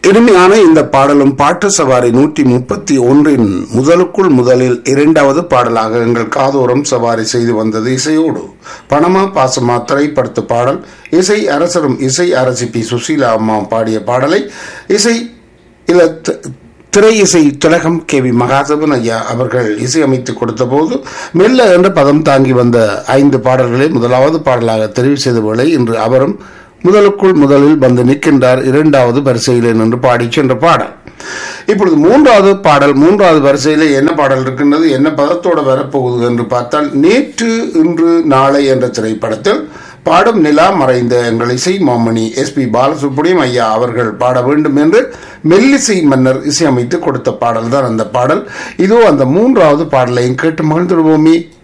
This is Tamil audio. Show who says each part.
Speaker 1: இனிமையான இந்த பாடலும் பாட்டு சவாரி நூற்றி முப்பத்தி ஒன்றின் முதலுக்குள் முதலில் இரண்டாவது பாடலாக எங்கள் காதோரம் சவாரி செய்து வந்தது இசையோடு பணமா பாசமா திரைப்படத்து பாடல் இசை அரசரும் இசை அரசி பி சுசீலா அம்மா பாடிய பாடலை இசை இல்ல தி- திரை இசை திலகம் கே வி மகாதவன் ஐயா அவர்கள் இசையமைத்து கொடுத்த போது மெல்ல என்ற பதம் தாங்கி வந்த ஐந்து பாடல்களை முதலாவது பாடலாக தெரிவு செய்த வேளை இன்று அவரும் முதலுக்குள் முதலில் வந்து நிற்கின்றார் இரண்டாவது வரிசையிலே நின்று பாடிச் சென்ற பாடல் இப்பொழுது மூன்றாவது பாடல் மூன்றாவது வரிசையிலே என்ன பாடல் இருக்கின்றது என்ன பதத்தோடு வரப்போகுது என்று பார்த்தால் நேற்று இன்று நாளை என்ற திரைப்படத்தில் பாடும் நிலா மறைந்த எங்கள் இசை மாமணி எஸ் பி பாலசுப்ரமணியம் ஐயா அவர்கள் பாட வேண்டும் என்று மெல்லிசை மன்னர் இசையமைத்து கொடுத்த பாடல் தான் அந்த பாடல் இதோ அந்த மூன்றாவது பாடலையும் கேட்டு மகிழ்ந்துடுவோமே